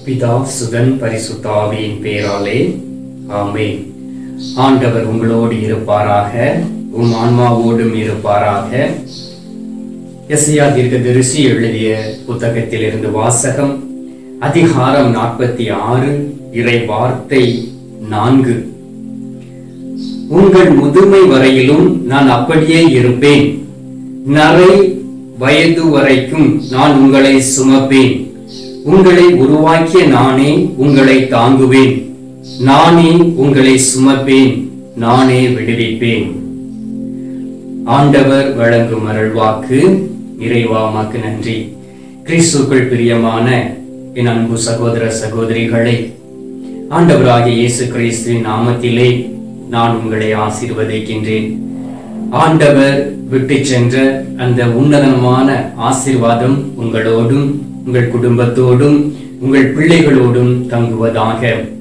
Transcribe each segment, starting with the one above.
பிதா சுதன் பரிசுத்தாவியின் பேராலே ஆமென் ஆண்டவர் உங்களோடு இருப்பாராக உம் ஆன்மாவோடும் இருப்பாராக எஸ்ஐயா தீர்க்கதரிசி எழுதிய புத்தகத்திலிருந்து வாசகம் அதிகாரம் நாற்பத்தி ஆறு இறை வார்த்தை நான்கு உங்கள் முதுமை வரையிலும் நான் அப்படியே இருப்பேன் நரை வயது வரைக்கும் நான் உங்களை சுமப்பேன் உங்களை உருவாக்கிய நானே உங்களை தாங்குவேன் நானே உங்களை சுமப்பேன் நானே விடுவிப்பேன் ஆண்டவர் வழங்கும் அருள்வாக்கு இறைவா உமக்கு நன்றி கிறிஸ்துக்குள் பிரியமான என் அன்பு சகோதர சகோதரிகளே ஆண்டவராகிய இயேசு கிறிஸ்துவின் நாமத்திலே நான் உங்களை ஆசீர்வதிக்கின்றேன் ஆண்டவர் விட்டு சென்ற அந்த உன்னதமான ஆசீர்வாதம் உங்களோடும் உங்கள் குடும்பத்தோடும் உங்கள் பிள்ளைகளோடும் தங்குவதாக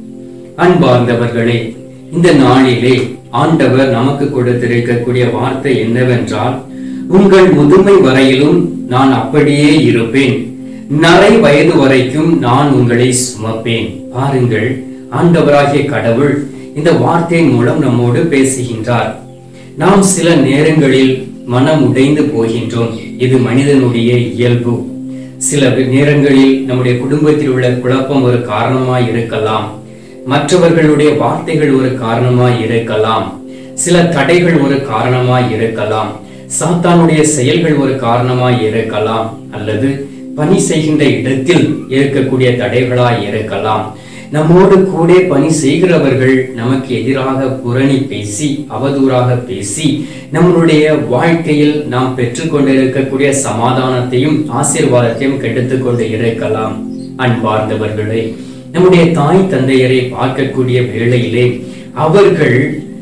அன்பார்ந்தவர்களே இந்த நாளிலே ஆண்டவர் நமக்கு கொடுத்திருக்கக்கூடிய வார்த்தை என்னவென்றால் உங்கள் முதுமை வரையிலும் நான் அப்படியே இருப்பேன் நரை வயது வரைக்கும் நான் உங்களை சுமப்பேன் பாருங்கள் ஆண்டவராகிய கடவுள் இந்த வார்த்தையின் மூலம் நம்மோடு பேசுகின்றார் நாம் சில நேரங்களில் மனம் உடைந்து போகின்றோம் இது மனிதனுடைய இயல்பு சில நேரங்களில் நம்முடைய குடும்பத்தில் உள்ள குழப்பம் ஒரு காரணமாய் இருக்கலாம் மற்றவர்களுடைய வார்த்தைகள் ஒரு காரணமாய் இருக்கலாம் சில தடைகள் ஒரு காரணமாய் இருக்கலாம் சாத்தானுடைய செயல்கள் ஒரு காரணமாய் இருக்கலாம் அல்லது பணி செய்கின்ற இடத்தில் இருக்கக்கூடிய தடைகளாய் இருக்கலாம் நம்மோடு கூட பணி செய்கிறவர்கள் நமக்கு எதிராக புரணி பேசி அவதூறாக பேசி நம்மளுடைய வாழ்க்கையில் நாம் பெற்றுக்கொண்டிருக்கக்கூடிய சமாதானத்தையும் ஆசீர்வாதத்தையும் கெடுத்துக் கொண்டு இருக்கலாம் அன்பார்ந்தவர்களே நம்முடைய தாய் தந்தையரை பார்க்கக்கூடிய வேளையிலே அவர்கள்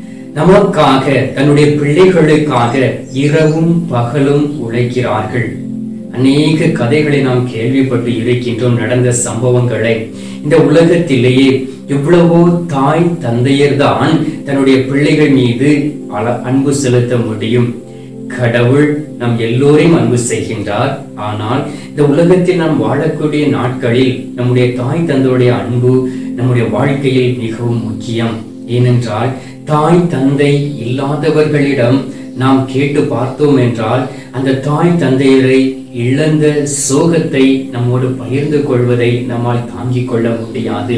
நமக்காக தன்னுடைய பிள்ளைகளுக்காக இரவும் பகலும் உழைக்கிறார்கள் அநேக கதைகளை நாம் கேள்விப்பட்டு இருக்கின்றோம் நடந்த சம்பவங்களை இந்த உலகத்திலேயே எவ்வளவோ தாய் தந்தையர் தான் தன்னுடைய பிள்ளைகள் மீது பல அன்பு செலுத்த முடியும் கடவுள் நம் எல்லோரையும் அன்பு செய்கின்றார் ஆனால் இந்த உலகத்தில் நாம் வாழக்கூடிய நாட்களில் நம்முடைய தாய் தந்தையுடைய அன்பு நம்முடைய வாழ்க்கையில் மிகவும் முக்கியம் ஏனென்றால் தாய் தந்தை இல்லாதவர்களிடம் நாம் கேட்டு பார்த்தோம் என்றால் அந்த தாய் தந்தையரை இழந்த சோகத்தை நம்மோடு பகிர்ந்து கொள்வதை நம்மால் தாங்கிக் கொள்ள முடியாது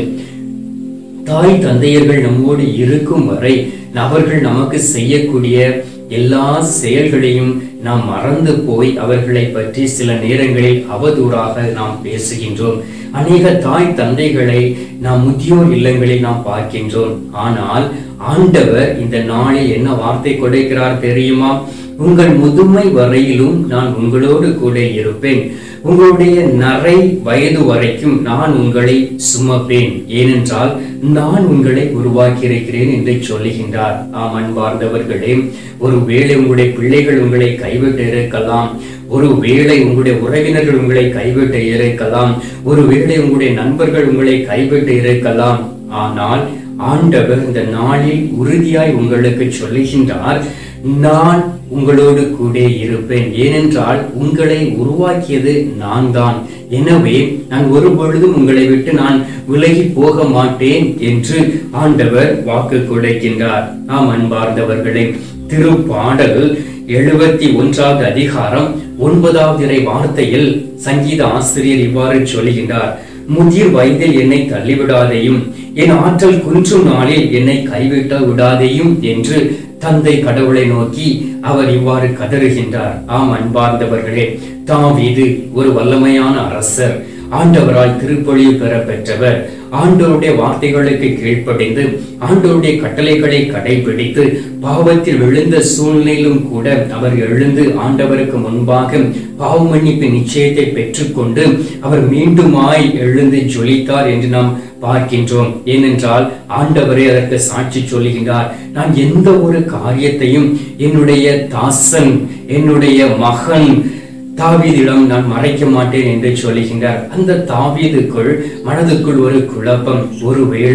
தாய் தந்தையர்கள் நம்மோடு இருக்கும் வரை அவர்கள் நமக்கு செய்யக்கூடிய எல்லா செயல்களையும் நாம் மறந்து போய் அவர்களை பற்றி சில நேரங்களில் அவதூறாக நாம் பேசுகின்றோம் அநேக தாய் தந்தைகளை நாம் முதியோர் இல்லங்களில் நாம் பார்க்கின்றோம் ஆனால் ஆண்டவர் இந்த நாளில் என்ன வார்த்தை கொடுக்கிறார் தெரியுமா உங்கள் முதுமை வரையிலும் நான் உங்களோடு கூட இருப்பேன் உங்களுடைய நரை வயது வரைக்கும் நான் உங்களை சுமப்பேன் ஏனென்றால் நான் உங்களை உருவாக்கி இருக்கிறேன் என்று சொல்லுகின்றார் ஆம் அன்பார்ந்தவர்களே ஒரு வேளை உங்களுடைய பிள்ளைகள் உங்களை கைவிட்டு இருக்கலாம் ஒரு வேளை உங்களுடைய உறவினர்கள் உங்களை கைவிட்டு இருக்கலாம் ஒரு வேளை உங்களுடைய நண்பர்கள் உங்களை கைவிட்டு இருக்கலாம் ஆனால் ஆண்டவர் இந்த நாளில் உறுதியாய் உங்களுக்கு சொல்லுகின்றார் நான் உங்களோடு கூட இருப்பேன் ஏனென்றால் உங்களை உருவாக்கியது நான் தான் எனவே நான் ஒரு பொழுதும் உங்களை விட்டு நான் விலகி போக மாட்டேன் என்று ஆண்டவர் வாக்கு கொடுக்கின்றார் ஆம் அன்பார்ந்தவர்களே திருப்பாடல் எழுபத்தி ஒன்றாவது அதிகாரம் ஒன்பதாவது இறை வார்த்தையில் சங்கீத ஆசிரியர் இவ்வாறு சொல்கின்றார் முதிர் வயதில் என்னை தள்ளிவிடாதையும் என் ஆற்றல் குன்றும் நாளில் என்னை கைவிட்ட விடாதையும் என்று தந்தை கடவுளை நோக்கி அவர் இவ்வாறு கதறுகின்றார் ஆம் அன்பார்ந்தவர்களே தாவீது ஒரு வல்லமையான அரசர் ஆண்டவரால் திருப்பொழிவு பெற பெற்றவர் ஆண்டவருடைய வார்த்தைகளுக்கு கீழ்ப்படிந்து ஆண்டவருடைய கட்டளைகளை கடைபிடித்து பாவத்தில் விழுந்த சூழ்நிலையிலும் கூட அவர் எழுந்து ஆண்டவருக்கு முன்பாக பாவ மன்னிப்பு நிச்சயத்தை பெற்றுக்கொண்டு அவர் மீண்டுமாய் எழுந்து ஜொலித்தார் என்று நாம் பார்க்கின்றோம் ஏனென்றால் ஆண்டவரே அதற்கு சாட்சி சொல்லுகின்றார் நான் எந்த ஒரு காரியத்தையும் என்னுடைய தாசன் என்னுடைய மகன் தாவீதிடம் நான் மறைக்க மாட்டேன் என்று சொல்லுகின்றார் அந்த தாவீதுக்குள் மனதுக்குள் ஒரு குழப்பம் ஒருவேளை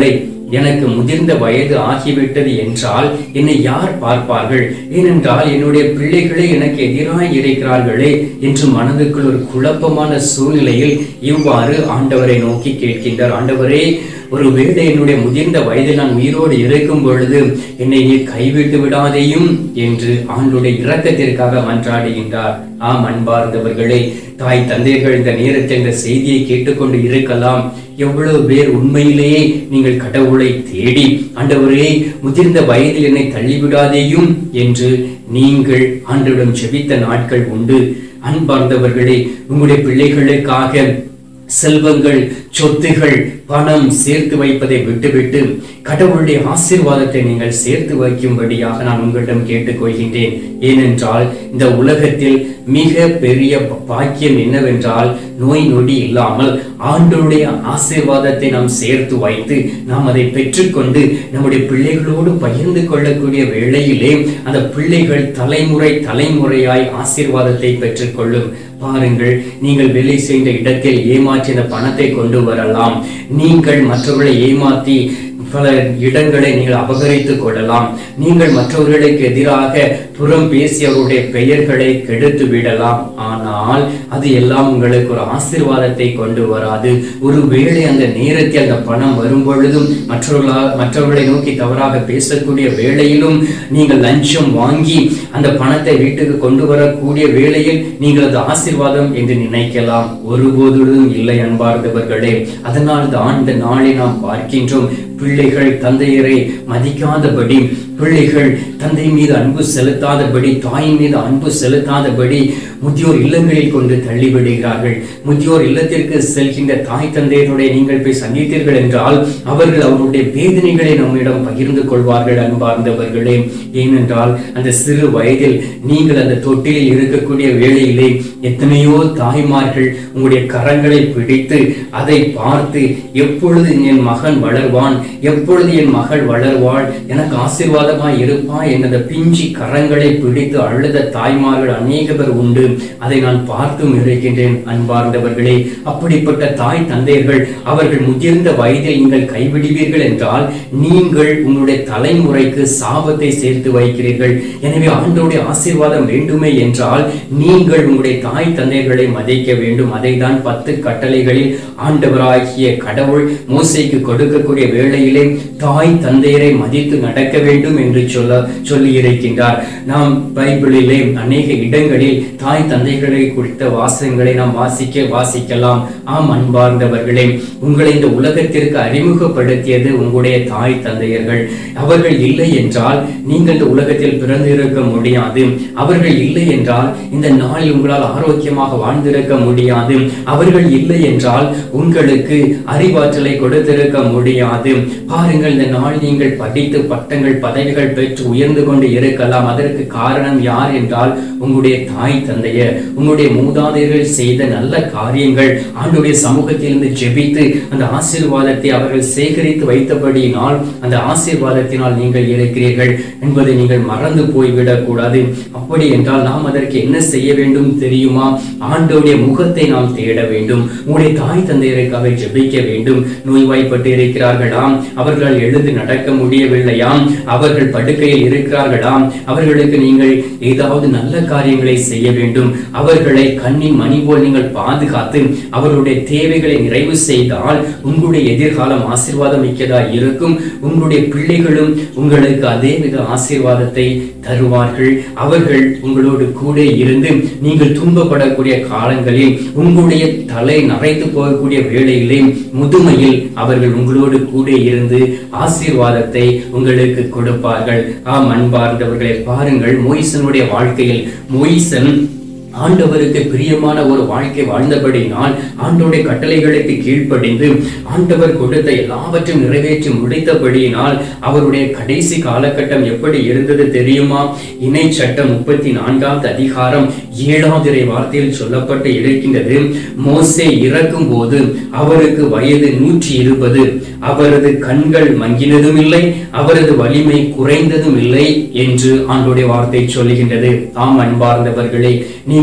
எனக்கு முதிர்ந்த வயது ஆகிவிட்டது என்றால் என்னை யார் பார்ப்பார்கள் ஏனென்றால் என்னுடைய பிள்ளைகளே எனக்கு எதிராய் இருக்கிறார்களே என்று மனதுக்குள் ஒரு குழப்பமான சூழ்நிலையில் இவ்வாறு ஆண்டவரை நோக்கி கேட்கின்றார் ஆண்டவரே ஒருவேளை என்னுடைய முதிர்ந்த வயதில் நான் உயிரோடு இருக்கும் பொழுது என்னை நீ கைவிட்டு விடாதேயும் என்று ஆண்டுடைய இரக்கத்திற்காக மன்றாடுகின்றார் ஆம் அன்பார்ந்தவர்களே தாய் தந்தையர்கள் இந்த நேரத்தில் இந்த செய்தியை கேட்டுக்கொண்டு இருக்கலாம் எவ்வளவு பேர் உண்மையிலேயே நீங்கள் கடவுளை தேடி ஆண்டவரே முதிர்ந்த வயதில் என்னை தள்ளிவிடாதேயும் என்று நீங்கள் ஆண்டவரிடம் செபித்த நாட்கள் உண்டு அன்பார்ந்தவர்களே உங்களுடைய பிள்ளைகளுக்காக செல்வங்கள் சொத்துகள் பணம் சேர்த்து வைப்பதை விட்டுவிட்டு கடவுளுடைய ஆசீர்வாதத்தை நீங்கள் சேர்த்து வைக்கும்படியாக நான் உங்களிடம் கேட்டுக்கொள்கின்றேன் ஏனென்றால் இந்த உலகத்தில் மிக பெரிய பாக்கியம் என்னவென்றால் நோய் நொடி இல்லாமல் ஆண்டவருடைய ஆசீர்வாதத்தை நாம் சேர்த்து வைத்து நாம் அதை பெற்றுக்கொண்டு நம்முடைய பிள்ளைகளோடு பகிர்ந்து கொள்ளக்கூடிய வேளையிலே அந்த பிள்ளைகள் தலைமுறை தலைமுறையாய் ஆசீர்வாதத்தை பெற்றுக்கொள்ளும் பாருங்கள் நீங்கள் வேலை செய்த இடத்தில் ஏமாற்றி அந்த பணத்தை கொண்டு வரலாம் நீங்கள் மற்றவர்களை ஏமாற்றி பல இடங்களை நீங்கள் அபகரித்துக் கொள்ளலாம் நீங்கள் மற்றவர்களுக்கு எதிராக புறம் பேசி அவருடைய பெயர்களை கெடுத்து விடலாம் ஆனால் அது எல்லாம் உங்களுக்கு ஒரு ஆசீர்வாதத்தை கொண்டு வராது ஒருவேளை அந்த நேரத்தில் அந்த பணம் வரும் பொழுதும் மற்றவர்களா மற்றவர்களை நோக்கி தவறாக பேசக்கூடிய வேளையிலும் நீங்கள் லஞ்சம் வாங்கி அந்த பணத்தை வீட்டுக்கு கொண்டு வரக்கூடிய வேளையில் நீங்கள் அது ஆசீர்வாதம் என்று நினைக்கலாம் ஒருபோதும் இல்லை அன்பார்ந்தவர்களே அதனால் தான் இந்த நாளை நாம் பார்க்கின்றோம் பிள்ளைகள் தந்தையரை மதிக்காதபடி பிள்ளைகள் தந்தை மீது அன்பு செலுத்தாதபடி தாயின் மீது அன்பு செலுத்தாதபடி முதியோர் இல்லங்களில் கொண்டு தள்ளிவிடுகிறார்கள் முதியோர் இல்லத்திற்கு செல்கின்ற தாய் தந்தையருடைய நீங்கள் போய் சந்தித்தீர்கள் என்றால் அவர்கள் அவருடைய வேதனைகளை நம்மிடம் பகிர்ந்து கொள்வார்கள் அன்பார்ந்தவர்களே ஏனென்றால் அந்த சிறு வயதில் நீங்கள் அந்த தொட்டிலில் இருக்கக்கூடிய வேளையிலே எத்தனையோ தாய்மார்கள் உங்களுடைய கரங்களை பிடித்து அதை பார்த்து எப்பொழுது என் மகன் வளர்வான் எப்பொழுது என் மகள் வளர்வாள் எனக்கு ஆசீர்வாதமாய் இருப்பா என்ற பிஞ்சி கரங்களை பிடித்து அழுத தாய்மார்கள் அநேக பேர் உண்டு அதை நான் பார்த்தும் இருக்கின்றேன் அன்பார்ந்தவர்களே அப்படிப்பட்ட தாய் தந்தையர்கள் அவர்கள் முதிர்ந்த வயதில் நீங்கள் கைவிடுவீர்கள் என்றால் நீங்கள் உங்களுடைய தலைமுறைக்கு சாபத்தை சேர்த்து வைக்கிறீர்கள் எனவே ஆண்டோடைய ஆசீர்வாதம் வேண்டுமே என்றால் நீங்கள் உங்களுடைய தாய் தந்தையர்களை மதிக்க வேண்டும் அதை தான் பத்து கட்டளைகளில் ஆண்டவராகிய கடவுள் மோசைக்கு கொடுக்கக்கூடிய வேளையிலே தாய் தந்தையரை மதித்து நடக்க வேண்டும் என்று சொல்ல சொல்லி இருக்கின்றார் நாம் பைபிளிலே அநேக இடங்களில் தாய் தந்தைகளை குறித்த வாசகங்களை நாம் வாசிக்க வாசிக்கலாம் ஆம் அன்பார்ந்தவர்களே உங்களை இந்த உலகத்திற்கு அறிமுகப்படுத்தியது உங்களுடைய தாய் தந்தையர்கள் அவர்கள் இல்லை என்றால் நீங்கள் இந்த உலகத்தில் பிறந்திருக்க முடியாது அவர்கள் இல்லை என்றால் இந்த நாளில் உங்களால் ஆரோக்கியமாக வாழ்ந்திருக்க முடியாது அவர்கள் இல்லை என்றால் உங்களுக்கு அறிவாற்றலை கொடுத்திருக்க முடியாது பாருங்கள் இந்த நாள் நீங்கள் படித்து பட்டங்கள் பதவிகள் பெற்று உயர்ந்து கொண்டு இருக்கலாம் அதற்கு காரணம் யார் என்றால் உங்களுடைய தாய் தந்தையர் உங்களுடைய மூதாதையர்கள் செய்த நல்ல காரியங்கள் ஆண்டுடைய சமூகத்திலிருந்து ஜெபித்து அந்த ஆசீர்வாதத்தை அவர்கள் சேகரித்து வைத்தபடியினால் அந்த ஆசீர்வாதத்தினால் நீங்கள் இருக்கிறீர்கள் என்பதை நீங்கள் மறந்து போய்விடக் கூடாது அப்படி என்றால் நாம் அதற்கு என்ன செய்ய வேண்டும் தெரியுமா ஆண்டோடைய முகத்தை நாம் தேட வேண்டும் உங்களுடைய தாய் தந்தையருக்காக ஜெபிக்க வேண்டும் நோய்வாய்ப்பட்டு இருக்கிறார்களாம் அவர்களால் எழுந்து நடக்க முடியவில்லையாம் அவர்கள் படுக்கையில் இருக்கிறார்களாம் அவர்களுக்கு நீங்கள் ஏதாவது நல்ல காரியங்களை செய்ய வேண்டும் அவர்களை கண்ணின் மணி போல் நீங்கள் பாதுகாத்து அவர்களுடைய தேவைகளை நிறைவு செய்தால் உங்களுடைய எதிர்காலம் ஆசீர்வாதம் மிக்கதா இருக்கும் உங்களுடைய பிள்ளைகளும் உங்களுக்கு அதே வித ஆசீர்வாதத்தை தருவார்கள் அவர்கள் உங்களோடு கூட இருந்து நீங்கள் துன்பப்படக்கூடிய காலங்களில் உங்களுடைய தலை நரைத்து போகக்கூடிய வேளையிலே முதுமையில் அவர்கள் உங்களோடு கூட இருந்து ஆசீர்வாதத்தை உங்களுக்கு கொடுப்பார்கள் ஆம் அன்பார்ந்தவர்களை பாருங்கள் மொய்சனுடைய வாழ்க்கையில் மொய்சன் ஆண்டவருக்கு பிரியமான ஒரு வாழ்க்கை வாழ்ந்தபடினால் ஆண்டோடைய கட்டளைகளுக்கு கீழ்ப்படிந்து ஆண்டவர் கொடுத்த எல்லாவற்றையும் நிறைவேற்றி முடித்தபடியினால் அவருடைய கடைசி காலகட்டம் எப்படி இருந்தது தெரியுமா இணை சட்டம் முப்பத்தி நான்காவது அதிகாரம் ஏழாவது இறை வார்த்தையில் சொல்லப்பட்டு இருக்கின்றது மோசே இறக்கும் போது அவருக்கு வயது நூற்றி இருபது அவரது கண்கள் மங்கினதும் இல்லை அவரது வலிமை குறைந்ததும் இல்லை என்று ஆண்டோடைய வார்த்தை சொல்லுகின்றது ஆம் அன்பார்ந்தவர்களே நீங்கள்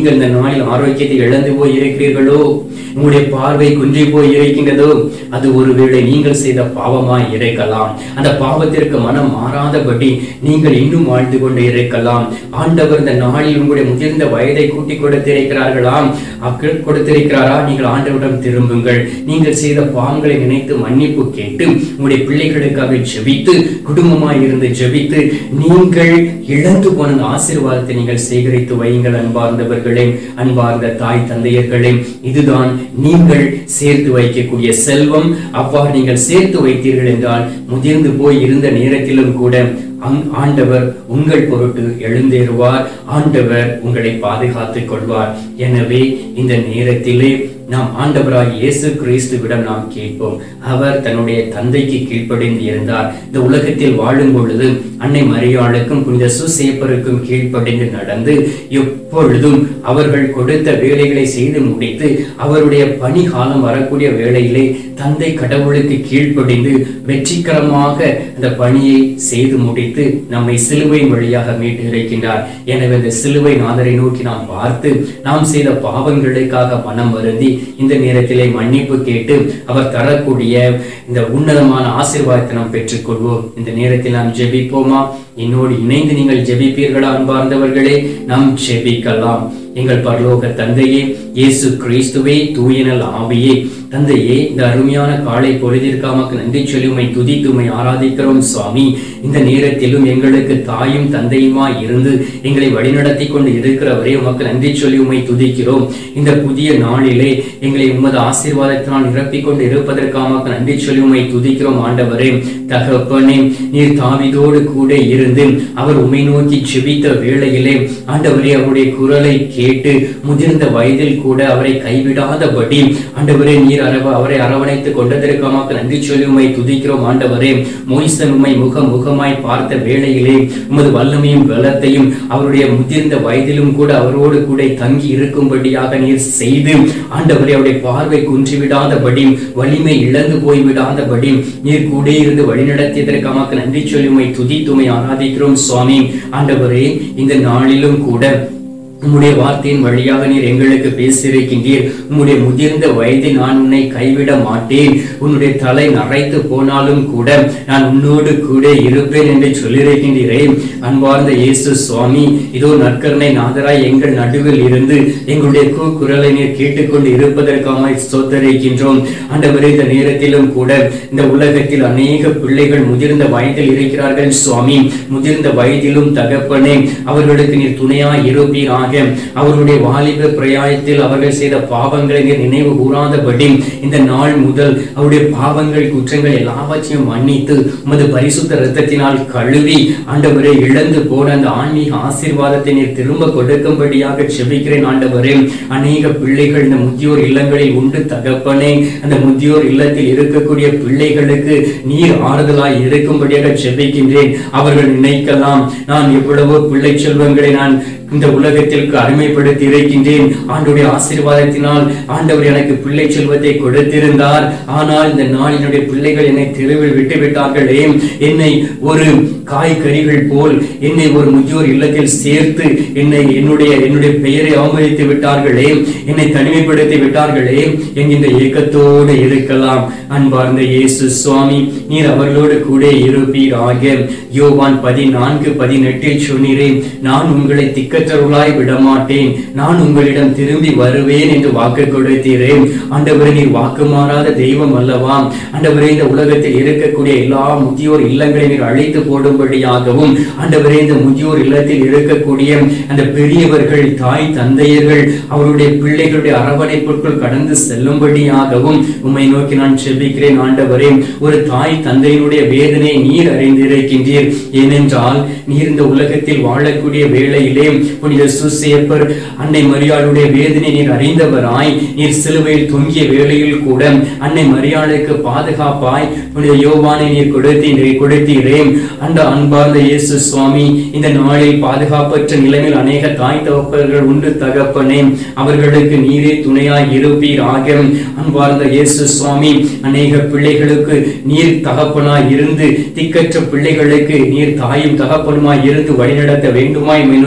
நீங்கள் இந்த நாளில் ஆரோக்கியத்தை இழந்து போய் இருக்கிறீர்களோ உங்களுடைய பார்வை குன்றி போய் இருக்கின்றதோ அது ஒருவேளை நீங்கள் செய்த பாவமாய் இருக்கலாம் அந்த பாவத்திற்கு மனம் மாறாதபடி நீங்கள் இன்னும் வாழ்ந்து கொண்டு இருக்கலாம் ஆண்டவர் இந்த நாளில் உங்களுடைய முதிர்ந்த வயதை கூட்டி கொடுத்திருக்கிறார்களாம் அக்கள் கொடுத்திருக்கிறாரா நீங்கள் ஆண்டவரிடம் திரும்புங்கள் நீங்கள் செய்த பாவங்களை நினைத்து மன்னிப்பு கேட்டு உங்களுடைய பிள்ளைகளுக்காக ஜெபித்து குடும்பமாய் இருந்து ஜெபித்து நீங்கள் இழந்து போன அந்த ஆசீர்வாதத்தை நீங்கள் சேகரித்து வையுங்கள் அன்பார்ந்தவர்களே அன்பார்ந்த தாய் தந்தையர்களே இதுதான் நீங்கள் சேர்த்து வைக்கக்கூடிய செல்வம் அவ்வாறு நீங்கள் சேர்த்து வைத்தீர்கள் என்றால் முதிர்ந்து போய் இருந்த நேரத்திலும் கூட அங்- ஆண்டவர் உங்கள் பொருட்டு எழுந்தேறுவார் ஆண்டவர் உங்களை பாதுகாத்துக் கொள்வார் எனவே இந்த நேரத்திலே நாம் ஆண்டவராய் இயேசு கிறிஸ்துவிடம் நாம் கேட்போம் அவர் தன்னுடைய தந்தைக்கு கீழ்ப்படிந்து இருந்தார் இந்த உலகத்தில் வாழும் பொழுது அன்னை மரியாளுக்கும் புனித சுசேப்பருக்கும் கீழ்ப்படிந்து நடந்து எப்பொழுதும் அவர்கள் கொடுத்த வேலைகளை செய்து முடித்து அவருடைய பணி காலம் வரக்கூடிய வேளையிலே தந்தை கடவுளுக்கு கீழ்ப்படிந்து வெற்றிகரமாக அந்த பணியை செய்து முடித்து நம்மை சிலுவையின் வழியாக மீட்டு இருக்கின்றார் எனவே இந்த சிலுவை நாதரை நோக்கி நாம் பார்த்து நாம் செய்த பாவங்களுக்காக மனம் வருந்தி இந்த நேரத்திலே மன்னிப்பு கேட்டு அவர் தரக்கூடிய இந்த உன்னதமான ஆசீர்வாதத்தை நாம் பெற்றுக்கொள்வோம் இந்த நேரத்தில் நாம் ஜெபிப்போமா என்னோடு இணைந்து நீங்கள் ஜெபிப்பீர்களா அன்பார்ந்தவர்களே நாம் ஜெபிக்கலாம் எங்கள் பரலோக தந்தையே இயேசு கிறிஸ்துவே தூயனல் ஆவியே தந்தையே இந்த அருமையான காலை பொழுதிற்காமக்கு நன்றி சொல்லி உம்மை துதித்து உம்மை ஆராதிக்கிறோம் சுவாமி இந்த நேரத்திலும் எங்களுக்கு தாயும் தந்தையுமா இருந்து எங்களை வழிநடத்தி கொண்டு இருக்கிறவரே உமக்கு நன்றி சொல்லி உம்மை துதிக்கிறோம் இந்த புதிய நாளிலே எங்களை உமது ஆசீர்வாதத்தினால் நிரப்பிக் கொண்டு இருப்பதற்காக நன்றி சொல்லி உம்மை துதிக்கிறோம் ஆண்டவரே தகப்பனே நீர் தாவிதோடு கூட இருந்து அவர் உம்மை நோக்கி செபித்த வேளையிலே ஆண்டவரே அவருடைய குரலை கேட்டு முதிர்ந்த வயதில் கூட அவரை கைவிடாதபடி ஆண்டவரே நீர் அரவ அவரை அரவணைத்துக் கொண்டதற்காக நன்றி சொல்லி உம்மை துதிக்கிறோம் ஆண்டவரே மோய்சன் உம்மை முக முகமாய் பார்த்த வேளையிலே உமது வல்லமையும் பலத்தையும் அவருடைய முதிர்ந்த வயதிலும் கூட அவரோடு கூட தங்கி இருக்கும்படியாக நீர் செய்து ஆண்டவரே அவருடைய பார்வை குன்றிவிடாதபடி வலிமை இழந்து போய்விடாதபடி நீர் கூட இருந்து வழிநடத்தியதற்காக நன்றி சொல்லி உம்மை துதித்துமை ஆராதிக்கிறோம் சுவாமி ஆண்டவரே இந்த நாளிலும் கூட உம்முடைய வார்த்தையின் வழியாக நீர் எங்களுக்கு பேசியிருக்கின்றீர் உம்முடைய முதிர்ந்த வயதில் நான் உன்னை கைவிட மாட்டேன் உன்னுடைய தலை நரைத்து போனாலும் கூட நான் உன்னோடு கூட இருப்பேன் என்று சொல்லியிருக்கின்றீரே அன்பார்ந்த இயேசு சுவாமி இதோ நற்கருணை நாதராய் எங்கள் நடுவில் இருந்து எங்களுடைய கூக்குரலை நீர் கேட்டுக்கொண்டு இருப்பதற்காக ஸ்தோத்தரிக்கின்றோம் ஆண்டவரே இந்த நேரத்திலும் கூட இந்த உலகத்தில் அநேக பிள்ளைகள் முதிர்ந்த வயதில் இருக்கிறார்கள் சுவாமி முதிர்ந்த வயதிலும் தகப்பனே அவர்களுக்கு நீர் துணையாய் இருப்பீராக அவருடைய வாலிப பிரயாயத்தில் அவர்கள் செய்த பாவங்களை நீர் நினைவு கூறாதபடி இந்த நாள் முதல் அவருடைய பாவங்கள் குற்றங்கள் எல்லாவற்றையும் மன்னித்து உமது பரிசுத்த இரத்தத்தினால் கழுவி ஆண்டவரை இழந்து போன அந்த ஆன்மீக ஆசீர்வாதத்தை நீர் திரும்ப கொடுக்கும்படியாக செபிக்கிறேன் ஆண்டவரே அநேக பிள்ளைகள் இந்த முதியோர் இல்லங்களில் உண்டு தகப்பனே அந்த முதியோர் இல்லத்தில் இருக்கக்கூடிய பிள்ளைகளுக்கு நீர் ஆறுதலாய் இருக்கும்படியாக செபிக்கின்றேன் அவர்கள் நினைக்கலாம் நான் எவ்வளவோ பிள்ளை செல்வங்களை நான் இந்த உலகத்திற்கு அருமைப்படுத்தி இருக்கின்றேன் ஆண்டுடைய ஆசீர்வாதத்தினால் ஆண்டவர் எனக்கு பிள்ளை செல்வத்தை கொடுத்திருந்தார் ஆனால் இந்த நாள் என்னுடைய பிள்ளைகள் என்னை தெருவில் விட்டு விட்டார்களே என்னை ஒரு காய்கறிகள் போல் என்னை ஒரு முதியோர் இல்லத்தில் சேர்த்து என்னை என்னுடைய என்னுடைய பெயரை அவமதித்து விட்டார்களே என்னை தனிமைப்படுத்தி விட்டார்களே என்கின்ற ஏக்கத்தோடு இருக்கலாம் அன்பார்ந்த இயேசு சுவாமி நீர் அவர்களோடு கூட இருப்பீராக யோவான் பதினான்கு பதினெட்டில் சொன்னீரேன் நான் உங்களை திக்கற்றவர்களாய் விடமாட்டேன் நான் உங்களிடம் திரும்பி வருவேன் என்று வாக்கு கொடுத்தீரேன் ஆண்டவரே நீர் வாக்கு மாறாத தெய்வம் அல்லவா ஆண்டவரே இந்த உலகத்தில் இருக்கக்கூடிய எல்லா முதியோர் இல்லங்களை நீர் அழைத்து போடும்படியாகவும் ஆண்டவரே இந்த முதியோர் இல்லத்தில் இருக்கக்கூடிய அந்த பெரியவர்கள் தாய் தந்தையர்கள் அவருடைய பிள்ளைகளுடைய அரவணைப்புக்குள் கடந்து செல்லும்படியாகவும் உம்மை நோக்கி நான் செபிக்கிறேன் ஆண்டவரே ஒரு தாய் தந்தையினுடைய வேதனையை நீர் அறிந்திருக்கின்றீர் ஏனென்றால் நீர் இந்த உலகத்தில் வாழக்கூடிய வேளையிலே புனித சுசேப்பர் அன்னை மரியாளுடைய வேதனை நீர் அறிந்தவராய் நீர் சிலுவையில் தொங்கிய வேளையில் கூட அன்னை மரியாளுக்கு பாதுகாப்பாய் புனித யோவானை நீர் கொடுத்தீரே கொடுத்தீரே அந்த அன்பார்ந்த இயேசு சுவாமி இந்த நாளில் பாதுகாப்பற்ற நிலைமையில் அநேக தாய் தகப்பர்கள் உண்டு தகப்பனே அவர்களுக்கு நீரே துணையாய் இருப்பீராக அன்பார்ந்த இயேசு சுவாமி அநேக பிள்ளைகளுக்கு நீர் தகப்பனாய் இருந்து திக்கற்ற பிள்ளைகளுக்கு நீர் தாயும் தகப்பனுமாய் இருந்து வழிநடத்த வேண்டுமாய் உம்மை நோக்கி நான்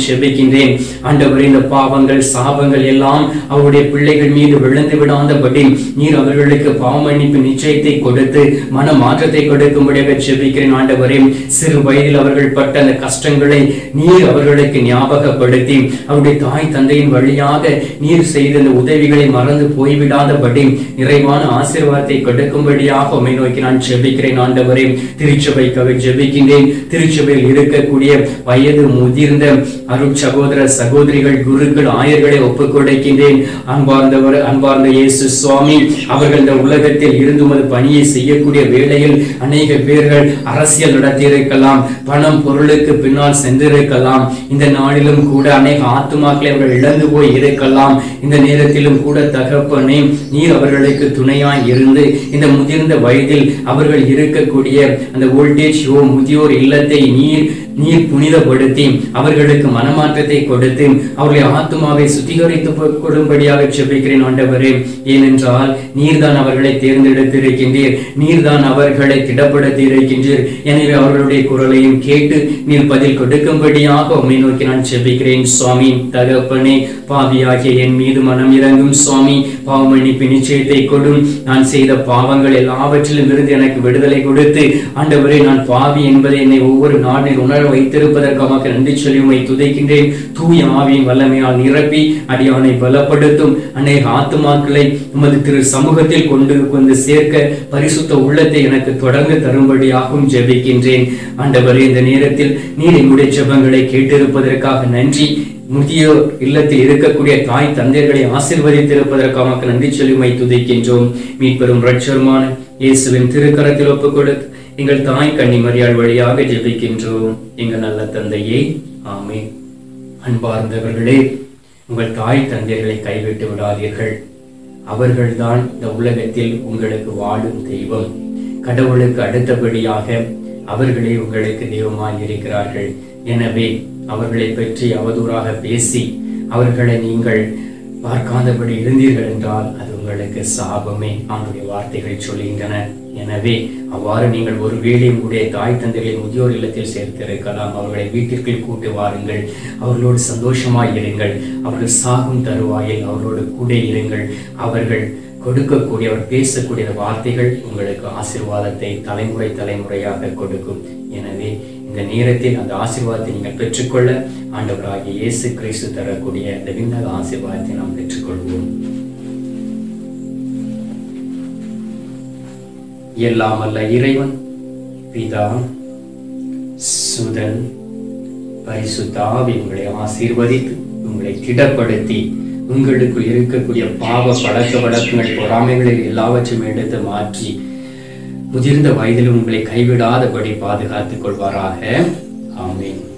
செபிக்கின்றேன் ஆண்டவரே இந்த பாவங்கள் சாபங்கள் எல்லாம் அவருடைய பிள்ளைகள் மீது விழுந்து விடாதபடி நீர் அவர்களுக்கு பாவ மன்னிப்பு நிச்சயத்தை கொடுத்து மன மாற்றத்தை கொடுக்கும்படியாக செபிக்கிறேன் ஆண்டவரே சிறு வயதில் அவர்கள் பட்ட அந்த கஷ்டங்களை நீர் அவர்களுக்கு ஞாபகப்படுத்தி அவருடைய தாய் தந்தையின் வழியாக நீர் செய்த அந்த உதவிகளை மறந்து போய்விடாதபடி நிறைவான ஆசீர்வாதத்தை கொடுக்கும்படியாக உம்மை நோக்கி நான் ஜெபிக்கிறேன் ஆண்டவரே திருச்சபைக்காக ஜெபிக்கின்றேன் திருச்சபையில் இருக்கக்கூடிய வயது முதிர்ந்த அருட் சகோதர சகோதரிகள் குருக்கள் ஆயர்களை ஒப்புக் கொடுக்கின்றேன் அன்பார்ந்தவர் அன்பார்ந்த இயேசு சுவாமி அவர்கள் இந்த உலகத்தில் இருந்து உமது பணியை செய்யக்கூடிய வேளையில் அநேக பேர்கள் அரசியல் நடத்தியிருக்கலாம் பணம் பொருளுக்கு பின்னால் சென்றிருக்கலாம் இந்த நாளிலும் கூட அநேக ஆத்துமாக்களை அவர்கள் இழந்து போய் இருக்கலாம் இந்த நேரத்திலும் கூட தகப்பனே நீர் அவர்களுக்கு துணையாய் இருந்து இந்த முதிர்ந்த வயதில் அவர்கள் இருக்கக்கூடிய அந்த ஓல்டேஜ் ஹோம் முதியோர் இல்லத்தை நீர் நீர் புனிதப்படுத்தி அவர்களுக்கு மனமாற்றத்தை கொடுத்து அவருடைய ஆத்மாவை சுத்திகரித்து கொடும்படியாக செபிக்கிறேன் ஆண்டவரே ஏனென்றால் நீர்தான் அவர்களை தேர்ந்தெடுத்திருக்கின்றீர் நீர்தான் அவர்களை திடப்படுத்தி இருக்கின்றீர் எனவே அவர்களுடைய குரலையும் கேட்டு நீர் பதில் கொடுக்கும்படியாக உம்மை நோக்கி நான் செபிக்கிறேன் சுவாமி தகப்பனே பாவியாகிய என் மீது மனம் இறங்கும் சுவாமி பாவ மன்னிப்பு நிச்சயத்தை கொடும் நான் செய்த பாவங்கள் எல்லாவற்றிலும் இருந்து எனக்கு விடுதலை கொடுத்து ஆண்டவரே நான் பாவி என்பதை என்னை ஒவ்வொரு நாளில் உணர வைத்திருப்பதற்காக நன்றி சொல்லி உம்மை துதைக்கின்றேன் தூய ஆவியின் வல்லமையால் நிரப்பி அடியானை பலப்படுத்தும் அநேக ஆத்துமாக்களை உமது திரு சமூகத்தில் கொண்டு வந்து சேர்க்க பரிசுத்த உள்ளத்தை எனக்கு தொடர்ந்து தரும்படியாகவும் ஜெபிக்கின்றேன் ஆண்டவரே இந்த நேரத்தில் நீர் எங்களுடைய ஜெபங்களை கேட்டிருப்பதற்காக நன்றி முதியோர் இல்லத்தில் இருக்கக்கூடிய தாய் தந்தையர்களை ஆசிர்வதித்திருப்பதற்காக நன்றி சொல்லி உம்மை துதிக்கின்றோம் மீட்பெரும் ரட்சருமான இயேசுவின் திருக்கரத்தில் ஒப்புக் கொடுத்து எங்கள் தாய் கன்னிமரியாள் வழியாக ஜெபிக்கின்றோம் எங்கள் நல்ல தந்தையே ஆமே அன்பார்ந்தவர்களே உங்கள் தாய் தந்தையர்களை கைவிட்டு விடாதீர்கள் அவர்கள்தான் இந்த உலகத்தில் உங்களுக்கு வாழும் தெய்வம் கடவுளுக்கு அடுத்தபடியாக அவர்களே உங்களுக்கு தெய்வமாய் இருக்கிறார்கள் எனவே அவர்களை பற்றி அவதூறாக பேசி அவர்களை நீங்கள் பார்க்காதபடி இருந்தீர்கள் என்றால் அது உங்களுக்கு சாபமே ஆண்டுடைய வார்த்தைகள் சொல்லுகின்றன எனவே அவ்வாறு நீங்கள் ஒருவேளை உங்களுடைய தாய் தந்தைகளை முதியோர் இல்லத்தில் சேர்த்திருக்கலாம் அவர்களை வீட்டிற்கு கூட்டு வாருங்கள் அவர்களோடு சந்தோஷமாய் இருங்கள் அவர்கள் சாகும் தருவாயில் அவர்களோடு கூட இருங்கள் அவர்கள் கொடுக்கக்கூடிய அவர் பேசக்கூடிய வார்த்தைகள் உங்களுக்கு ஆசீர்வாதத்தை தலைமுறை தலைமுறையாக கொடுக்கும் எனவே இந்த நேரத்தில் அந்த ஆசீர்வாதத்தை நீங்கள் பெற்றுக்கொள்ள ஆண்டவராகிய இயேசு கிறிஸ்து தரக்கூடிய இந்த விண்ணக ஆசீர்வாதத்தை நாம் பெற்றுக்கொள்வோம் எல்லாம் அல்ல இறைவன் பிதா சுதன் பரிசுத்தாவி உங்களை ஆசீர்வதித்து உங்களை திடப்படுத்தி உங்களுக்குள் இருக்கக்கூடிய பாவ பழக்க வழக்கங்கள் பொறாமைகளில் எல்லாவற்றையும் எடுத்து மாற்றி முதிர்ந்த வயதிலும் உங்களை கைவிடாதபடி பாதுகாத்துக் கொள்வாராக ஆமென்